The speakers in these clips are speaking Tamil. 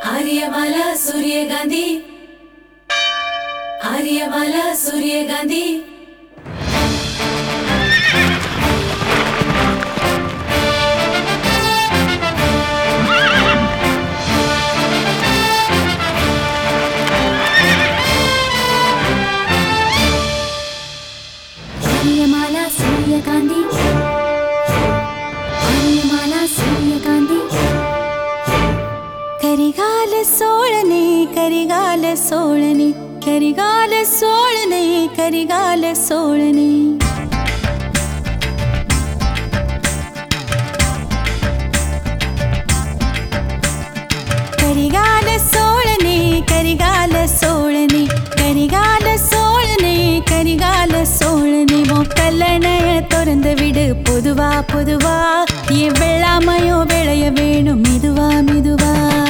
ஆரியமாலா சூரியகாந்தி ஆரியமாலா சூரியகாந்தி ஆரியமாலா சூரியகாந்தி ஆரியமாலா சூரியகாந்தி கரிகால சோழனே கரிகால சோழனே கரிகால சோழனே கரிகால சோழனே கரிகால சோழனே கரிகால சோழனே கரிகால சோழனே கரிகால சோழனே உன் கல்லணைய திறந்து விடு பொதுவா பொதுவா என் வெள்ளாமையோ விளைய வேணும் மெதுவா மெதுவா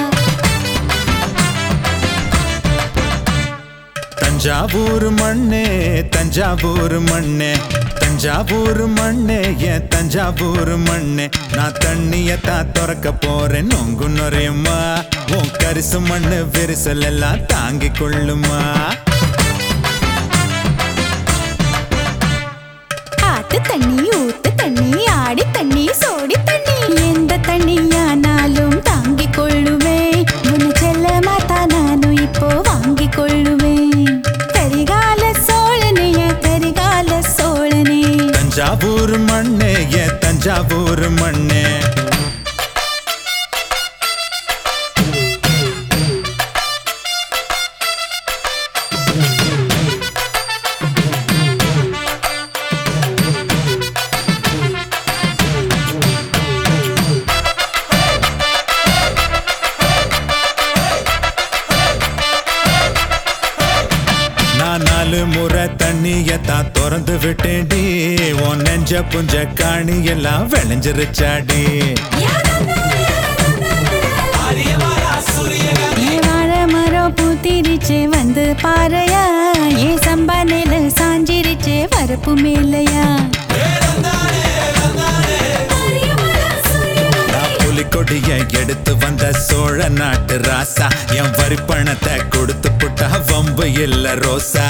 தஞ்சாவூர் மண்ணே தஞ்சாவூர் மண்ணே தஞ்சாவூர் மண்ணே என் தஞ்சாவூர் மண்ணே நான் தண்ணியத்தான் திறக்க போறேன் நொங்கு நுரையுமா உன் கரிசு மண்ணு விரிசல் எல்லாம் தாங்கிக் கொள்ளுமா ஆத்து தண்ணி ஊத்து தண்ணி ஆடி தண்ணி சோடி தண்ணி எந்த தண்ணியானாலும் தாங்கிக் கொள்ளுவேன் உன்னை செல்லமா தான் நானும் இப்போ வாங்கிக் கொள்ளுவேன் கரிகால சோழனே என் கரிகால சோழனே தஞ்சாவூர் மண்ணே என் தஞ்சாவூர் மண்ணே நான் நாலு முறை தண்ணியத்தான் திறந்து விட்டேன்டி உன் நெஞ்ச புஞ்ச காணி எல்லாம் விளைஞ்சிருச்சாடி ஏ வாழை மரம் பூத்திருச்சு வந்து பாறையா ஏ சம்பா நெல் சாஞ்சிருச்சு வரப்பு மேலையா நான் புலிக்கொடிய எடுத்து வந்த சோழ நாட்டு ராசா என் வரி பணத்தை கொடுத்து புட்டா வம்பு இல்ல ரோசா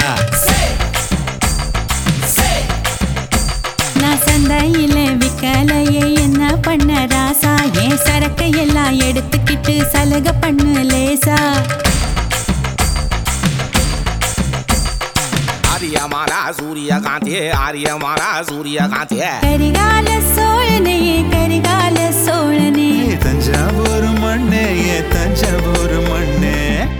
நான் சந்தையில விக்கலையே என்ன பண்ண ராசா ஏன் சரக்கு எல்லாம் எடுத்துக்கிட்டு சலுகை பண்ணு லேசா ஆரியமாலா சூரியகாந்தி ஆரியமாலா சூரியகாந்தி கரிகால சோழனே கரிகால சோழனே ஏ தஞ்சாவூர் மண்ணே ஏ தஞ்சாவூர் மண்ணே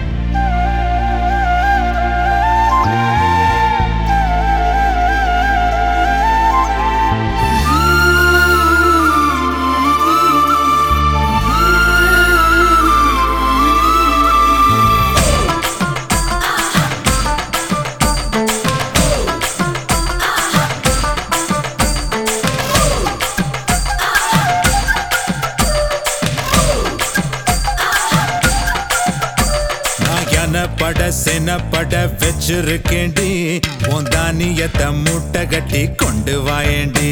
நான் எனப்பட செனப்பட வச்சிருக்கேண்டி உன் தானியத்தை மூட்டை கட்டி கொண்டு வாயேண்டி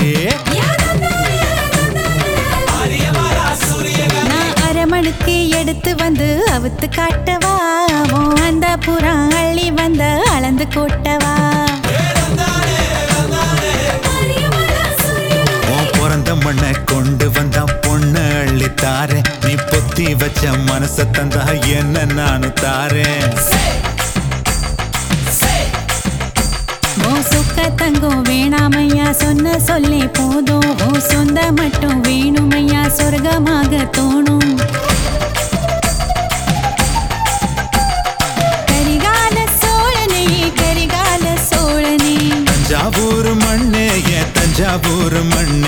நான் அரமணுக்கு எடுத்து வந்து அவுத்து காட்டவா உன் அந்த புறம் அள்ளி வந்த அளந்து கொட்டவா உன் பிறந்த மண்ணை கொண்டு வந்த பொண்ணு அள்ளி தாரேன் நீ பொத்தி வச்ச மனச தந்தா என்ன நானும் தாரேன் ஓ சுக்க தங்கம் வேணாமையா சொன்ன சொல்லே போதும் ஓ சொந்த மட்டும் வேணுமையா சொர்க்கமாக தோணும் கரிகால சோழனே கரிகால சோழனே தஞ்சாவூர் மண்ணே ஏன் தஞ்சாவூர் மண்ணே